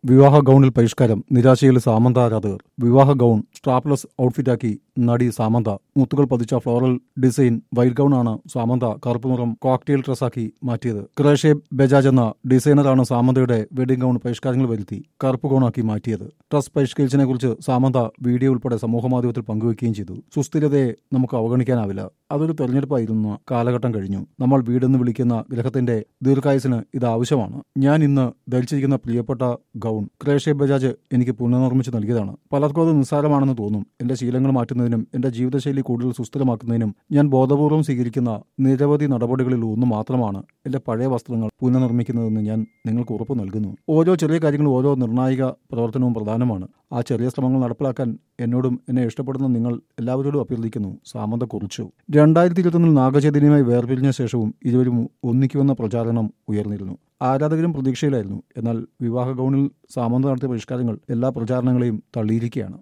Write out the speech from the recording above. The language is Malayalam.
വിവാഹ ഗൗണിൽ പരിഷ്കാരം നിരാശയിൽ സാമന്ത ആരാധകർ വിവാഹ ഗൗൺ സ്ട്രാപ്ലെസ് ഔട്ട്ഫിറ്റാക്കി നടി സാമന്ത മുത്തുകൾ പതിച്ച ഫ്ലോറൽ ഡിസൈൻ വൈറ്റ് ഗൗണാണ് സാമന്ത കറുപ്പ് നിറം കോക്ടെയിൽ ഡ്രസ്സാക്കി മാറ്റിയത് ക്രേഷെ ബജാജ് എന്ന ഡിസൈനറാണ് സാമന്തയുടെ വെഡിംഗ് ഗൗൺ പരിഷ്കാരങ്ങൾ വരുത്തി കറുപ്പ് ഗൗണാക്കി മാറ്റിയത് ഡ്രസ് പരിഷ്കരിച്ചതിനെ കുറിച്ച് സാമന്ത വീഡിയോ ഉൾപ്പെടെ സമൂഹമാധ്യമത്തിൽ പങ്കുവയ്ക്കുകയും ചെയ്തു സുസ്ഥിരതയെ നമുക്ക് അവഗണിക്കാനാവില്ല അതൊരു തെരഞ്ഞെടുപ്പായിരുന്ന കാലഘട്ടം കഴിഞ്ഞു നമ്മൾ വീടെന്ന് വിളിക്കുന്ന ഗ്രഹത്തിന്റെ ദീർഘായുസിന് ഇത് ആവശ്യമാണ് ഞാൻ ഇന്ന് ധരിച്ചിരിക്കുന്ന പ്രിയപ്പെട്ട ഗൗൺ ക്രേഷെ ബജാജ് എനിക്ക് പുനർനിർമ്മിച്ച് നൽകിയതാണ് പലർക്കും അത് നിസ്സാരമാണെന്ന് തോന്നും എന്റെ ശീലങ്ങൾ മാറ്റുന്നതിനും എന്റെ ജീവിതശൈലി കൂടുതൽ സുസ്ഥിരമാക്കുന്നതിനും ഞാൻ ബോധപൂർവ്വം സ്വീകരിക്കുന്ന നിരവധി നടപടികളിൽ ഒന്ന് മാത്രമാണ് എന്റെ പഴയ വസ്ത്രങ്ങൾ പുനർനിർമ്മിക്കുന്നതെന്ന് ഞാൻ നിങ്ങൾക്ക് ഉറപ്പ് നൽകുന്നു ഓരോ ചെറിയ കാര്യങ്ങളും ഓരോ നിർണായക പ്രവർത്തനവും പ്രധാനമാണ് ആ ചെറിയ ശ്രമങ്ങൾ നടപ്പിലാക്കാൻ എന്നോടും എന്നെ ഇഷ്ടപ്പെടുന്ന നിങ്ങൾ എല്ലാവരോടും അഭ്യർത്ഥിക്കുന്നു സാമന്ത കുറിച്ചു രണ്ടായിരത്തി ഇരുപത്തൊന്നിൽ നാഗചൈതന്യമായി വേർപിരിഞ്ഞ ശേഷവും ഇരുവരും ഒന്നിക്കുമെന്ന പ്രചാരണം ഉയർന്നിരുന്നു ആരാധകരും പ്രതീക്ഷയിലായിരുന്നു എന്നാൽ വിവാഹ ഗൗണിൽ സാമന്ത നടത്തിയ പരിഷ്കാരങ്ങൾ എല്ലാ പ്രചാരണങ്ങളെയും തള്ളിയിരിക്കുകയാണ്